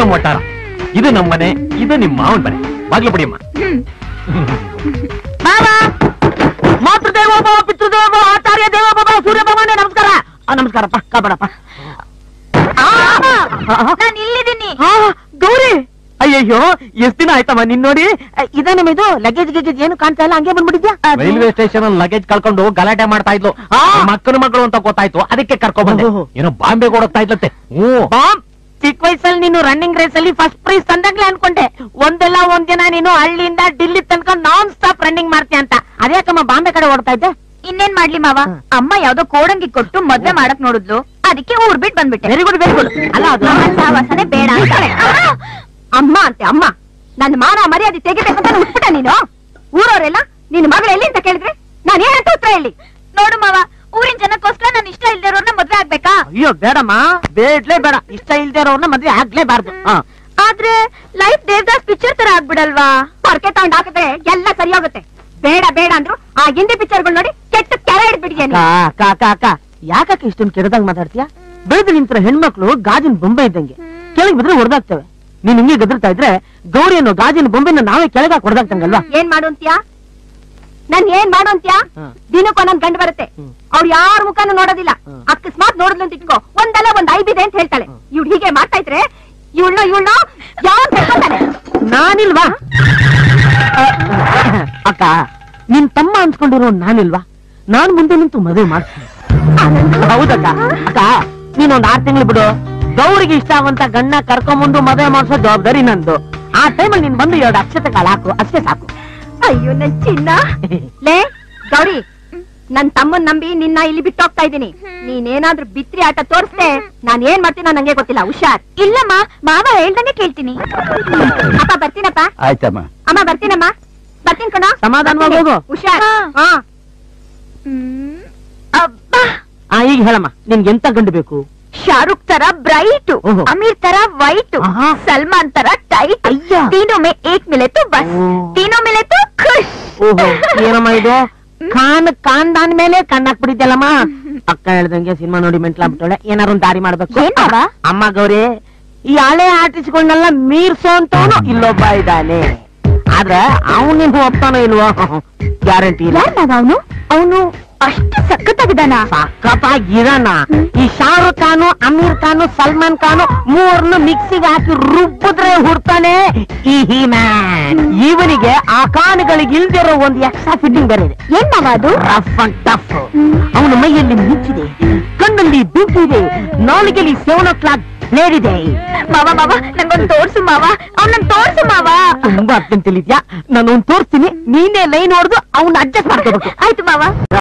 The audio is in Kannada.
ನಮ್ಮ ಒಟ್ಟಾರ ಇದು ನಮ್ಮ ಮನೆ ಇದು ನಿಮ್ಮ ಮಾವನ್ ಮನೆ ಬಾಗ್ಲು ಬಿಡಿಯಮ್ಮ ಬಾಬಾ ಮಾತೃದೇವೋ ಭವ ಪಿತೃದೇವೋ ಭವ ಆಚಾರ್ಯ ದೇವೋ ಭವ ಸೂರ್ಯ ಭಗವಾನೇ ನಮಸ್ಕಾರ ಆ, ನಮಸ್ಕಾರಪ್ಪ ಕಾಪಾಡಪ್ಪ ನಾನು ಇಲ್ಲಿದ್ದೀನಿ ಆ, ಗೌರಿ ಅಯ್ಯಯ್ಯೋ ಎಷ್ಟ್ ದಿನ ಆಯ್ತಮ್ಮ ನಿನ್ ನೋಡಿ ಇದೇ ನಿಮ್ ಇದು ಲಗೇಜ್ ಗಿಗೇಜ್ ಏನು ಕಾಣ್ತಾ ಇಲ್ಲ ಹಂಗೆ ಬಂದ್ಬಿಟ್ಟಿದ್ಯಾ ರೈಲ್ವೆ ಸ್ಟೇಷನ್ ಅಲ್ಲಿ ಲಗೇಜ್ ಕಳ್ಕೊಂಡು ಗಲಾಟೆ ಮಾಡ್ತಾ ಇದ್ಲು ಆ. ಮಕ್ಕಳು ಮಕ್ಕಳು ಅಂತ ಗೊತ್ತಾಯ್ತು ಅದಕ್ಕೆ ಕರ್ಕೊಂಡ್ ಬಂದೆ ಓಹೋ. ಏನೋ ಬಾಂಬೆಗೆ ಓಡೋಗ್ತಾ ಇದ್ಲಂತೆ ಹ್ಞೂ ಬಾಂಬ್ ಚಿಕ್ಕ ವಯಸ್ಸಲ್ಲಿ ನೀನು ರನ್ನಿಂಗ್ ರೇಸ್ ಅಲ್ಲಿ ಫಸ್ಟ್ ಪ್ರೈಸ್ ತಂದಾಗ್ಲೇ ಅನ್ಕೊಂಡೆ ಒಂದೆಲ್ಲ ಒಂದ್ ದಿನ ನೀನು ಹಳ್ಳಿಯಿಂದ ಡಿಲ್ಲಿ ತನಕ ನಾನ್ ಸ್ಟಾಪ್ ರನ್ನಿಂಗ್ ಮಾಡ್ತೀಯ ಅಂತ ಅದ್ಯಾಕಮ್ಮ ಬಾಂಬೆ ಕಡೆ ಓಡ್ತಾ ಇದ್ದೆ ಇನ್ನೇನ್ ಮಾಡ್ಲಿ ಮಾವ ಅಮ್ಮ ಯಾವ್ದೋ ಕೋಡಂಗಿ ಕೊಟ್ಟು ಮದ್ವೆ ಮಾಡಕ್ ನೋಡಿದ್ಲು ಅದಕ್ಕೆ ಊರ್ ಬಿಟ್ ಬಂದ್ಬಿಟ್ಟೆ ವೆರಿ ಗುಡ್ ವೆರಿ ಗುಡ್ ಅಲ್ಲ ಅದು ಅಮ್ಮ ಸಹವಾಸನೆ ಬೇಡ ಅಂತಾಳೆ ಅಮ್ಮ ಅಂತೆ ಅಮ್ಮ ನನ್ನ ಮಾನ ಮರ್ಯಾದೆ ತೆಗಿಬೇಕಂತ ಉಟ್ಬಿಟ್ಟ ನೀನು ಊರವರೆಲ್ಲ ನಿನ್ನ ಮಗಳು ಎಲ್ಲಿ ಅಂತ ಕೇಳಿದ್ರೆ ನಾನು ಏನಂತ ಉತ್ತರ ಹೇಳಿ ನೋಡು ಮಾವ ಊರಿನ ಜನಕ್ಕೋಸ್ಕರ ನಾನು ಇಷ್ಟ ಇಲ್ದೇ ಇರೋರ್ನ ಮದ್ವೆ ಆಗ್ಬೇಕಾ ಅಯ್ಯೋ ಬೇಡಮ್ಮ ಬೇಡ್ಲೇ ಬೇಡ ಇಷ್ಟ ಇಲ್ದೇ ಇರೋರ್ನ ಮದ್ವೆ ಆಗ್ಲೇಬಾರ್ದು ಹಾ ಆದ್ರೆ ಲೈಫ್ ದೇವದಾಸ್ ಪಿಕ್ಚರ್ ತರ ಆಗ್ಬಿಡಲ್ವಾ ಪೊರ್ಕೆ ತಗೊಂಡ್ ಹಾಕಿದ್ರೆ ಎಲ್ಲ ಸರಿ ಹೋಗುತ್ತೆ ಬೇಡ ಬೇಡ ಅಂದ್ರು ಆ ಹಿಂದಿ ಪಿಕ್ಚರ್ಗಳು ನೋಡಿ ಕೆಟ್ಟ ಕೆರೆ ಹಿಡ್ಬಿಟ್ಟಿದ್ದೇನೆ ಅಕ್ಕ ಅಕ್ಕ ಅಕ್ಕ ಯಾಕಕ್ಕೆ ಇಷ್ಟೊಂದು ಕೆಡದಂಗ್ ಮಾತಾಡ್ತೀಯ ಬೆಳೆದು ನಿಂತರ ಹೆಣ್ಮಕ್ಳು ಗಾಜಿನ ಬೊಂಬೆ ಇದ್ದಂಗೆ ಕೆಳಗೆ ಬಿದ್ರೆ ಹೊಡೆದಾಗ್ತವೆ ನೀನ್ ಹಿಂಗೆ ಗದರ್ತಾ ಇದ್ರೆ ಗೌರಿ ಅನ್ನೋ ಗಾಜಿನ ಬೊಂಬೆನ ನಾವೇ ಕೆಳಗಾಕ್ ಹೊಡೆದಾಗ್ತಂಗಲ್ವಾ ಏನ್ ಮಾಡು ಅಂತ್ಯಾ ನನ್ ಏನ್ ಮಾಡು ಅಂತ್ಯಾ ಹಾ. ದಿನಕ್ಕೊಂದೊಂದ್ ಗಂಡು ಬರುತ್ತೆ ಹ್ಮ್. ಅವ್ರು ಯಾರ ಮುಖನೂ ನೋಡೋದಿಲ್ಲ ಹ್ಮ್. ಅಕಸ್ಮಾತ್ ನೋಡಿದ್ಲು ಅಂತ ಇಟ್ಕೋ ಒಂದಲ್ಲ ಒಂದ್ ಐಬಿದೆ ಅಂತ ಹೇಳ್ತಾಳೆ ಇವ್ಳು ಹೀಗೆ ಮಾಡ್ತಾ ಇದ್ರೆ ಇವಳನ್ನ ಇವಳನ್ನ ಯಾವ ಕರ್ಕೊಂತಾನೆ ನಾನಿಲ್ವಾ ಅ, ಅಕ್ಕ ನಿನ್ ತಮ್ಮ ಅನ್ಸ್ಕೊಂಡಿರೋ ನಾನಿಲ್ವಾ ನಾನ್ ಮುಂದೆ ನಿಂತು ಮದುವೆ ಮಾಡ್ತೀನಿ ಹೌದಕ್ಕ ಅಕ್ಕ ನೀನೊಂದ್ ಆರ್ ತಿಂಗಳು ಬಿಡು ಗೌರಿಗೆ ಇಷ್ಟ ಆಗುವಂತ ಗಣ್ಣ ಕರ್ಕೊಂಬಂದು ಮದುವೆ ಮಾಡಿಸೋ ಜವಾಬ್ದಾರಿ ನಂದು ಆ ಟೈಮಲ್ಲಿ ನೀನ್ ಬಂದು ಎರಡು ಅಕ್ಷತೆ ಕಾಳು ಹಾಕು ಅಷ್ಟೇ ಸಾಕು ಅಯ್ಯೋ ನನ್ ಚಿನ್ನ ಲೇ ಗೌರಿ ನನ್ ತಮ್ಮನ್ ನಂಬಿ ನಿನ್ನ ಇಲ್ಲಿ ಬಿಟ್ಟು ಹೋಗ್ತಾ ಇದ್ದೀನಿ ನೀನೇನಾದ್ರೂ ಬಿತ್ರಿ ಆಟ ತೋರಿಸ್ದೆ ನಾನ್ ಏನ್ ಮಾಡ್ತೀನೋ ನಂಗೆ ಗೊತ್ತಿಲ್ಲ ಹುಷಾರ್ ಇಲ್ಲಮ್ಮ ಮಾವ ಹೇಳ್ದಂಗೆ ಕೇಳ್ತೀನಿ ಅಪ್ಪ ಬರ್ತೀನಪ್ಪ ಆಯ್ತಮ್ಮ ಅಮ್ಮ ಬರ್ತೀನಮ್ಮ ಬರ್ತೀನಿ ಕಣ ಸಮಾಧಾನವಾಗಿ ಹೋಗು. ಹುಷಾರ್ ಹಾ. ಹಾ ಹ್ಮ್. ಅಬ್ಬಾ ಆ ಈಗ ಹೇಳಮ್ಮ ನಿನ್ಗೆ ಎಂತ ಗಂಡು ಬೇಕು ಶಾರುಖ್ ತರ ಬ್ರೈಟ್ ಓಹೋ. ಅಮೀರ್ ತರ ವೈಟ್ ಆಹಾ. ಸಲ್ಮಾನ್ ತರ ಟೈಟ್ ಅಯ್ಯ. तीनों में एक मिले तो बस ಓ. तीनों मिले तो खुश ಓಹೋ ಏನಮ್ಮ ಇದು ಕಾನ್ ಕಾಂದಾನ್ ಮೇಲೆ ಕಣ್ಣಾಕ್ಬಿಟ್ಟಿದ್ದಲ್ಲಮ್ಮ ಅಕ್ಕ ಹೇಳ್ದಂಗೆ ಸಿನಿಮಾ ನೋಡಿ ಮೆಂಟ್ಲಾಗ್ಬಿಟ್ಟಳೆ ಏನಾರು ಒಂದ್ ದಾರಿ ಮಾಡ್ಬೇಕು ಏನ್ ಮಾವ? ಅಮ್ಮ ಗೌರಿ ಈ ಹಳೆ ಆರ್ಟಿಸ್ಟ್ಗಳನ್ನೆಲ್ಲ ಮೀರ್ಸೋ ಅಂತವನು ಇಲ್ಲೊಬ್ಬ ಇದ್ದಾನೆ ಆದ್ರೆ ಅವನಿಗೂ ಒಪ್ತಾನೋ ಇಲ್ವೋ ಗ್ಯಾರಂಟಿ ಇಲ್ಲ ಯಾರ್ ಮಾವ ಅವನು ಅವನು ಅಷ್ಟು ಸಖತ್ತಾಗಿದ್ದಾನ ಸಖತ್ತಾಗಿರಣ ಈ ಶಾರುಖ್ ಖಾನು ಅಮೀರ್ ಖಾನು ಸಲ್ಮಾನ್ ಖಾನು ಮೂರ್ನು ಮಿಕ್ಸಿಗೆ ಹಾಕಿ ರುಬ್ಬಿದ್ರೆ ಹುಡ್ತಾನೆ ಈ ಹಿ ಮ್ಯಾನ್ ಇವನಿಗೆ ಆ ಕಾನುಗಳಿಗೆ ಇಲ್ದಿರೋ ಒಂದು ಎಕ್ಸ್ಟ್ರಾ ಫಿಟ್ಟಿಂಗ್ ಬೇರೆ ಇದೆ ಏನ್ ಮಾವ ಅದು ರಫ್ ಅಂಡ್ ಟಫ್ ಅವನ ಮೈಯಲ್ಲಿ ಮಿಂಚಿದೆ ಕಣ್ಣಲ್ಲಿ ಬೆಂಕಿದೆ ನಾಲಿಗೆಯಲ್ಲಿ ಸೆವೆನ್ ಓ ಕ್ಲಾಕ್ ಬ್ಲೇಡ್ ಇದೆ ಮಾವ ಮಾವ ನಂಗೊಂದು ತೋರ್ಸು ಮಾವ ಅವ್ನನ್ ತೋರ್ಸು ಮಾವ ತುಂಬಾ ಅರ್ಜೆಂಟ್ ಇದ್ಯಾ ನಾನು ಅವ್ನ್ ತೋರಿಸ್ತೀನಿ ನೀನೇ ಲೈನ್ ಹೊಡೆದು ಅವ್ನ ಅಡ್ಜಸ್ಟ್ ಮಾಡ್ಕೋಬೇಕು ಆಯ್ತು ಮಾವ